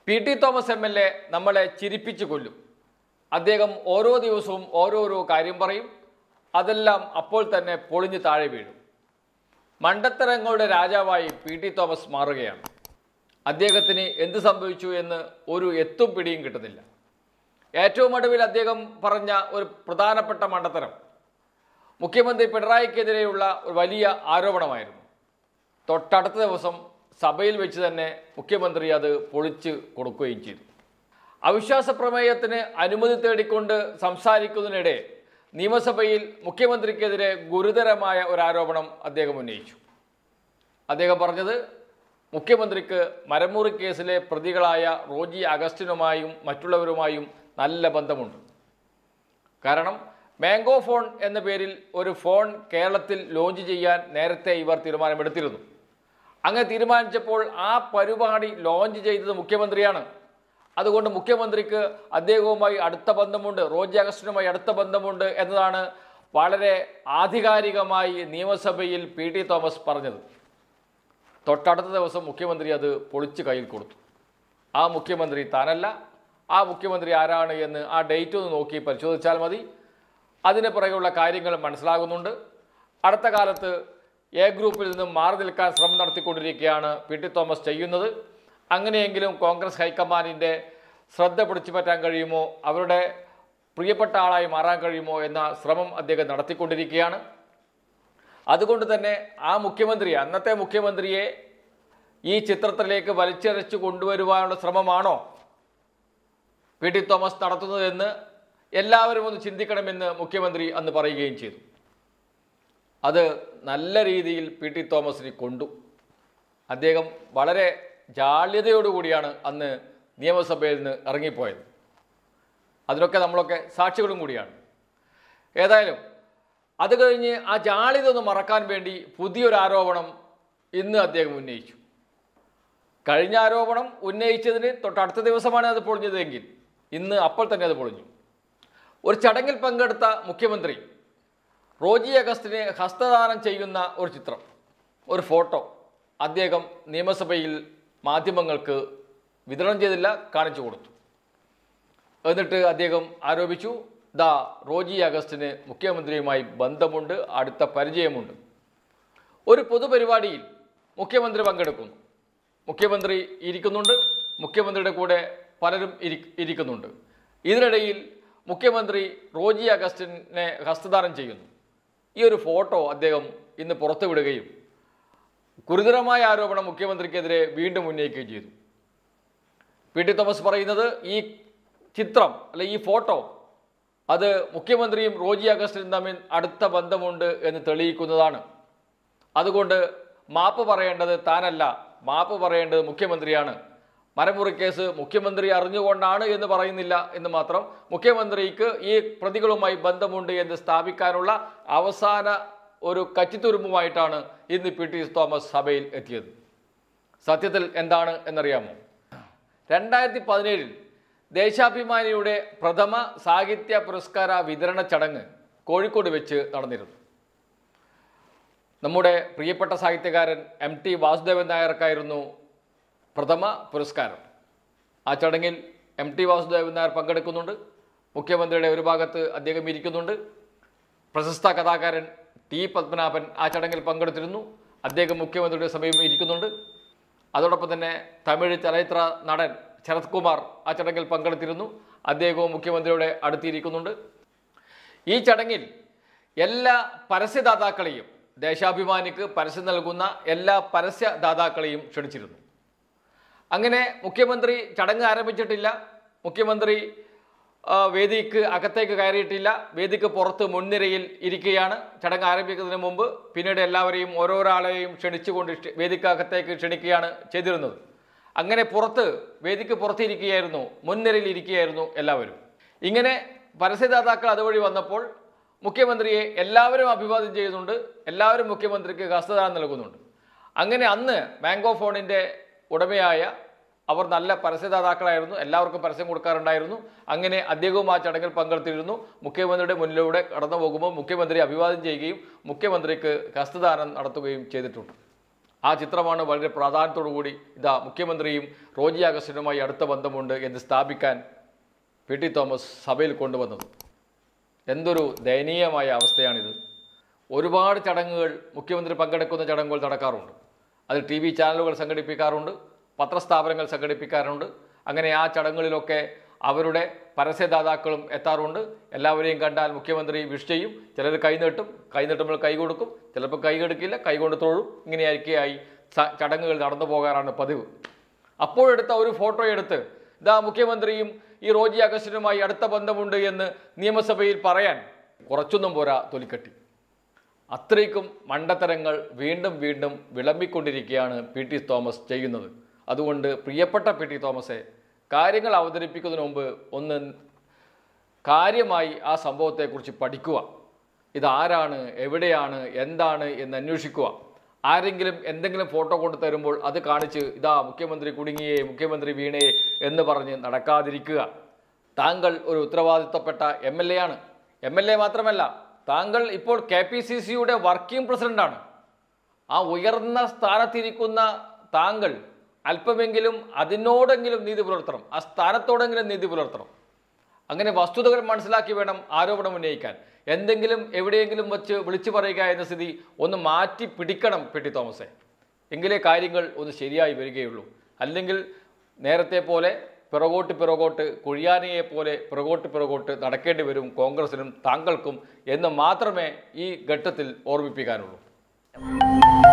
P T Thomas M L A നമ്മളെ ചിരിപ്പിച്ചു കൊല്ലും അദ്ദേഹം ഓരോ ദിവസവും ഓരോരോ കാര്യം പറയും അതെല്ലാം അപ്പോൾ തന്നെ പൊളിഞ്ഞു താഴെ വീഴും മണ്ടത്തരങ്ങളുടെ രാജാവായി പി ടി തോമസ് മാറുകയാണ് അദ്ദേഹത്തിന് എന്ത് സംഭവിച്ചു എന്ന് ഒരു എത്തും പിടിയും കിട്ടുന്നില്ല ഏറ്റവും ഒടുവിൽ അദ്ദേഹം പറഞ്ഞ ഒരു പ്രധാനപ്പെട്ട മണ്ടത്തരം മുഖ്യമന്ത്രി പിണറായിക്കെതിരെയുള്ള ഒരു വലിയ ആരോപണമായിരുന്നു തൊട്ടടുത്ത ദിവസം സഭയിൽ വെച്ച് തന്നെ മുഖ്യമന്ത്രി അത് പൊളിച്ച് കൊടുക്കുകയും ചെയ്തു അവിശ്വാസ പ്രമേയത്തിന് അനുമതി തേടിക്കൊണ്ട് സംസാരിക്കുന്നതിനിടെ നിയമസഭയിൽ മുഖ്യമന്ത്രിക്കെതിരെ ഗുരുതരമായ ഒരു ആരോപണം അദ്ദേഹം ഉന്നയിച്ചു അദ്ദേഹം പറഞ്ഞത് മുഖ്യമന്ത്രിക്ക് മരമുറി കേസിലെ പ്രതികളായ റോജി അഗസ്റ്റിനുമായും മറ്റുള്ളവരുമായും നല്ല ബന്ധമുണ്ട് കാരണം മാംഗോ ഫോൺ എന്ന പേരിൽ ഒരു ഫോൺ കേരളത്തിൽ ലോഞ്ച് ചെയ്യാൻ നേരത്തെ ഇവർ തീരുമാനമെടുത്തിരുന്നു അങ്ങനെ തീരുമാനിച്ചപ്പോൾ ആ പരിപാടി ലോഞ്ച് ചെയ്തത് മുഖ്യമന്ത്രിയാണ് അതുകൊണ്ട് മുഖ്യമന്ത്രിക്ക് അദ്ദേഹവുമായി അടുത്ത ബന്ധമുണ്ട് റോജി അഗസ്റ്റിനുമായി അടുത്ത ബന്ധമുണ്ട് എന്നതാണ് വളരെ ആധികാരികമായി നിയമസഭയിൽ പി ടി തോമസ് പറഞ്ഞത് തൊട്ടടുത്ത ദിവസം മുഖ്യമന്ത്രി അത് പൊളിച്ച് കയ്യിൽ കൊടുത്തു ആ മുഖ്യമന്ത്രി താനല്ല ആ മുഖ്യമന്ത്രി ആരാണ് എന്ന് ആ ഡേറ്റ് ഒന്ന് നോക്കി പരിശോധിച്ചാൽ മതി അതിന് പുറകെയുള്ള കാര്യങ്ങൾ മനസ്സിലാകുന്നുണ്ട് അടുത്ത കാലത്ത് എ ഗ്രൂപ്പിൽ നിന്നും മാറി നിൽക്കാൻ ശ്രമം നടത്തിക്കൊണ്ടിരിക്കുകയാണ് പി ടി തോമസ് ചെയ്യുന്നത് അങ്ങനെയെങ്കിലും കോൺഗ്രസ് ഹൈക്കമാൻഡിൻ്റെ ശ്രദ്ധ പിടിച്ചു പറ്റാൻ കഴിയുമോ അവരുടെ പ്രിയപ്പെട്ട ആളായി മാറാൻ കഴിയുമോ എന്ന ശ്രമം അദ്ദേഹം നടത്തിക്കൊണ്ടിരിക്കുകയാണ് അതുകൊണ്ട് തന്നെ ആ മുഖ്യമന്ത്രി അന്നത്തെ മുഖ്യമന്ത്രിയെ ഈ ചിത്രത്തിലേക്ക് വലിച്ചരച്ചു കൊണ്ടുവരുവാനുള്ള ശ്രമമാണോ പി ടി തോമസ് നടത്തുന്നതെന്ന് എല്ലാവരും ഒന്ന് ചിന്തിക്കണമെന്ന് മുഖ്യമന്ത്രി അന്ന് പറയുകയും ചെയ്തു അത് നല്ല രീതിയിൽ പി ടി തോമസിനെ കൊണ്ടു അദ്ദേഹം വളരെ ജാള്യതയോടുകൂടിയാണ് അന്ന് നിയമസഭയിൽ നിന്ന് ഇറങ്ങിപ്പോയത് അതിനൊക്കെ നമ്മളൊക്കെ സാക്ഷികളും കൂടിയാണ് ഏതായാലും അത് കഴിഞ്ഞ് ആ ജാള്യത ഒന്ന് മറക്കാൻ വേണ്ടി പുതിയൊരു ആരോപണം ഇന്ന് അദ്ദേഹം ഉന്നയിച്ചു കഴിഞ്ഞ ആരോപണം ഉന്നയിച്ചതിന് തൊട്ടടുത്ത ദിവസമാണ് അത് പൊളിഞ്ഞതെങ്കിൽ ഇന്ന് അപ്പോൾ തന്നെ അത് പൊളിഞ്ഞു ഒരു ചടങ്ങിൽ പങ്കെടുത്ത മുഖ്യമന്ത്രി റോജി അഗസ്റ്റിന് ഹസ്തദാനം ചെയ്യുന്ന ഒരു ചിത്രം ഒരു ഫോട്ടോ അദ്ദേഹം നിയമസഭയിൽ മാധ്യമങ്ങൾക്ക് വിതരണം ചെയ്തില്ല കാണിച്ചു കൊടുത്തു എന്നിട്ട് അദ്ദേഹം ആരോപിച്ചു ദാ റോജി അഗസ്റ്റിന് മുഖ്യമന്ത്രിയുമായി ബന്ധമുണ്ട് അടുത്ത പരിചയമുണ്ട് ഒരു പൊതുപരിപാടിയിൽ മുഖ്യമന്ത്രി പങ്കെടുക്കുന്നു മുഖ്യമന്ത്രി ഇരിക്കുന്നുണ്ട് മുഖ്യമന്ത്രിയുടെ കൂടെ പലരും ഇരി ഇരിക്കുന്നുണ്ട് ഇതിനിടയിൽ മുഖ്യമന്ത്രി റോജി അഗസ്റ്റിനെ ഹസ്തദാനം ചെയ്യുന്നു ഈ ഒരു ഫോട്ടോ അദ്ദേഹം ഇന്ന് പുറത്തുവിടുകയും ഗുരുതരമായ ആരോപണം മുഖ്യമന്ത്രിക്കെതിരെ വീണ്ടും ഉന്നയിക്കുകയും ചെയ്തു പി ടി തോമസ് പറയുന്നത് ഈ ചിത്രം അല്ലെ ഈ ഫോട്ടോ അത് മുഖ്യമന്ത്രിയും റോജി അഗസ്റ്റിനും തമ്മിൽ അടുത്ത ബന്ധമുണ്ട് എന്ന് തെളിയിക്കുന്നതാണ് അതുകൊണ്ട് മാപ്പ് പറയേണ്ടത് താനല്ല മാപ്പ് പറയേണ്ടത് മുഖ്യമന്ത്രിയാണ് മരമുറി കേസ് മുഖ്യമന്ത്രി അറിഞ്ഞുകൊണ്ടാണ് എന്ന് പറയുന്നില്ല എന്ന് മാത്രം മുഖ്യമന്ത്രിക്ക് ഈ പ്രതികളുമായി ബന്ധമുണ്ട് എന്ന് സ്ഥാപിക്കാനുള്ള അവസാന ഒരു കച്ചിത്തുരുമ്പുമായിട്ടാണ് ഇന്ന് പി ടി തോമസ് സഭയിൽ എത്തിയത് സത്യത്തിൽ എന്താണ് എന്നറിയാമോ രണ്ടായിരത്തി പതിനേഴിൽ ദേശാഭിമാനിയുടെ പ്രഥമ സാഹിത്യ പുരസ്കാര വിതരണ ചടങ്ങ് കോഴിക്കോട് വെച്ച് നടന്നിരുന്നു നമ്മുടെ പ്രിയപ്പെട്ട സാഹിത്യകാരൻ എം ടി വാസുദേവൻ നായർക്കായിരുന്നു പ്രഥമ പുരസ്കാരം ആ ചടങ്ങിൽ എം ടി വാസുദേവൻ നായർ പങ്കെടുക്കുന്നുണ്ട് മുഖ്യമന്ത്രിയുടെ ഒരു ഭാഗത്ത് അദ്ദേഹം ഇരിക്കുന്നുണ്ട് പ്രശസ്ത കഥാകാരൻ ടി പത്മനാഭൻ ആ ചടങ്ങിൽ പങ്കെടുത്തിരുന്നു അദ്ദേഹം മുഖ്യമന്ത്രിയുടെ സമീപം ഇരിക്കുന്നുണ്ട് അതോടൊപ്പം തന്നെ തമിഴ് ചലച്ചിത്ര നടൻ ശരത് കുമാർ ആ ചടങ്ങിൽ പങ്കെടുത്തിരുന്നു അദ്ദേഹവും മുഖ്യമന്ത്രിയുടെ അടുത്തിരിക്കുന്നുണ്ട് ഈ ചടങ്ങിൽ എല്ലാ പരസ്യദാതാക്കളെയും ദേശാഭിമാനിക്ക് പരസ്യം നൽകുന്ന എല്ലാ പരസ്യദാതാക്കളെയും ക്ഷണിച്ചിരുന്നു അങ്ങനെ മുഖ്യമന്ത്രി ചടങ്ങ് ആരംഭിച്ചിട്ടില്ല മുഖ്യമന്ത്രി ആ, വേദിക്ക് അകത്തേക്ക് കയറിയിട്ടില്ല വേദിക്ക് പുറത്ത് മുൻനിരയിൽ ഇരിക്കുകയാണ് ചടങ്ങ് ആരംഭിക്കുന്നതിന് മുമ്പ് പിന്നീട് എല്ലാവരെയും ഓരോരാളെയും ക്ഷണിച്ചുകൊണ്ട് ഇഷ്ട- വേദിക്ക് അകത്തേക്ക് ക്ഷണിക്കുകയാണ് ചെയ്തിരുന്നത് അങ്ങനെ പുറത്ത് വേദിക്ക് പുറത്തിരിക്കുകയായിരുന്നു മുൻനിരയിൽ ഇരിക്കുകയായിരുന്നു എല്ലാവരും ഇങ്ങനെ പരസ്യദാതാക്കൾ അതുവഴി വന്നപ്പോൾ മുഖ്യമന്ത്രിയെ എല്ലാവരും അഭിവാദ്യം ചെയ്യുന്നുണ്ട് എല്ലാവരും മുഖ്യമന്ത്രിക്ക് ഹസ്തദാനം നൽകുന്നുണ്ട് അങ്ങനെ അന്ന് മാംഗോ ഫോണിൻ്റെ ഉടമയായ അവർ നല്ല പരസ്യദാതാക്കളായിരുന്നു എല്ലാവർക്കും പരസ്യം കൊടുക്കാറുണ്ടായിരുന്നു അങ്ങനെ അദ്ദേഹവും ആ ചടങ്ങിൽ പങ്കെടുത്തിരുന്നു മുഖ്യമന്ത്രിയുടെ മുന്നിലൂടെ കടന്നു പോകുമ്പോൾ മുഖ്യമന്ത്രി അഭിവാദ്യം ചെയ്യുകയും മുഖ്യമന്ത്രിക്ക് ഹസ്തദാനം നടത്തുകയും ചെയ്തിട്ടുണ്ട് ആ ചിത്രമാണ് വളരെ പ്രാധാന്യത്തോടു കൂടി ഇതാ മുഖ്യമന്ത്രിയും റോജി അഗസ്റ്റിനുമായി അടുത്ത ബന്ധമുണ്ട് എന്ന് സ്ഥാപിക്കാൻ പി ടി തോമസ് സഭയിൽ കൊണ്ടുവന്നത് എന്തൊരു ദയനീയമായ അവസ്ഥയാണിത് ഒരുപാട് ചടങ്ങുകൾ മുഖ്യമന്ത്രി പങ്കെടുക്കുന്ന ചടങ്ങുകൾ നടക്കാറുണ്ട് അത് ടി വി ചാനലുകൾ സംഘടിപ്പിക്കാറുണ്ട് പത്രസ്ഥാപനങ്ങൾ സംഘടിപ്പിക്കാറുണ്ട് അങ്ങനെ ആ ചടങ്ങുകളിലൊക്കെ അവരുടെ പരസ്യദാതാക്കളും എത്താറുണ്ട് എല്ലാവരെയും കണ്ടാൽ മുഖ്യമന്ത്രി വിഷ് ചെയ്യും ചിലർ കൈനീട്ടും കൈനീട്ടുമ്പോൾ കൈ കൊടുക്കും ചിലപ്പോൾ കൈ കൊടുക്കില്ല കൈ കൊണ്ട് തൊഴും ഇങ്ങനെയൊക്കെയായി സ- ചടങ്ങുകൾ നടന്നു പോകാറാണ് പതിവ് അപ്പോഴെടുത്ത ഒരു ഫോട്ടോ എടുത്ത് ഇതാ മുഖ്യമന്ത്രിയും ഈ റോജി അഗസ്റ്റിനുമായി അടുത്ത ബന്ധമുണ്ട് എന്ന് നിയമസഭയിൽ പറയാൻ കുറച്ചൊന്നും പോരാ തൊലിക്കട്ടി അത്രയ്ക്കും മണ്ടത്തരങ്ങൾ വീണ്ടും വീണ്ടും വിളമ്പിക്കൊണ്ടിരിക്കുകയാണ് പി ടി തോമസ് ചെയ്യുന്നത് അതുകൊണ്ട് പ്രിയപ്പെട്ട പി ടി തോമസെ കാര്യങ്ങൾ അവതരിപ്പിക്കുന്നതിന് മുമ്പ് ഒന്ന് കാര്യമായി ആ സംഭവത്തെക്കുറിച്ച് പഠിക്കുക ഇതാരാണ് എവിടെയാണ് എന്താണ് എന്ന് അന്വേഷിക്കുക ആരെങ്കിലും എന്തെങ്കിലും ഫോട്ടോ കൊണ്ട് തരുമ്പോൾ അത് കാണിച്ച് ഇതാ മുഖ്യമന്ത്രി കുടുങ്ങിയേ മുഖ്യമന്ത്രി വീണേ എന്ന് പറഞ്ഞ് നടക്കാതിരിക്കുക താങ്കൾ ഒരു ഉത്തരവാദിത്തപ്പെട്ട എം എൽ എ ആണ് എം എൽ എ മാത്രമല്ല താങ്കൾ ഇപ്പോൾ കെ പി സി സിയുടെ വർക്കിംഗ് പ്രസിഡന്റാണ് ആ ഉയർന്ന സ്ഥാനത്തിരിക്കുന്ന താങ്കൾ അല്പമെങ്കിലും അതിനോടെങ്കിലും നീതി പുലർത്തണം ആ സ്ഥാനത്തോടെങ്കിലും നീതി പുലർത്തണം അങ്ങനെ വസ്തുതകൾ മനസ്സിലാക്കി വേണം ആരോപണം ഉന്നയിക്കാൻ എന്തെങ്കിലും എവിടെയെങ്കിലും വെച്ച് വിളിച്ചു പറയുക എന്ന സ്ഥിതി ഒന്ന് മാറ്റി പിടിക്കണം പി ടി തോമസെ എങ്കിലേ കാര്യങ്ങൾ ഒന്ന് ശരിയായി വരികയുള്ളൂ അല്ലെങ്കിൽ നേരത്തെ പോലെ പിറകോട്ട് പിറകോട്ട് കുഴിയാനയെ പോലെ പിറകോട്ട് പിറകോട്ട് നടക്കേണ്ടി വരും കോൺഗ്രസിനും താങ്കൾക്കും എന്ന് മാത്രമേ ഈ ഘട്ടത്തിൽ ഓർമ്മിപ്പിക്കാനുള്ളൂ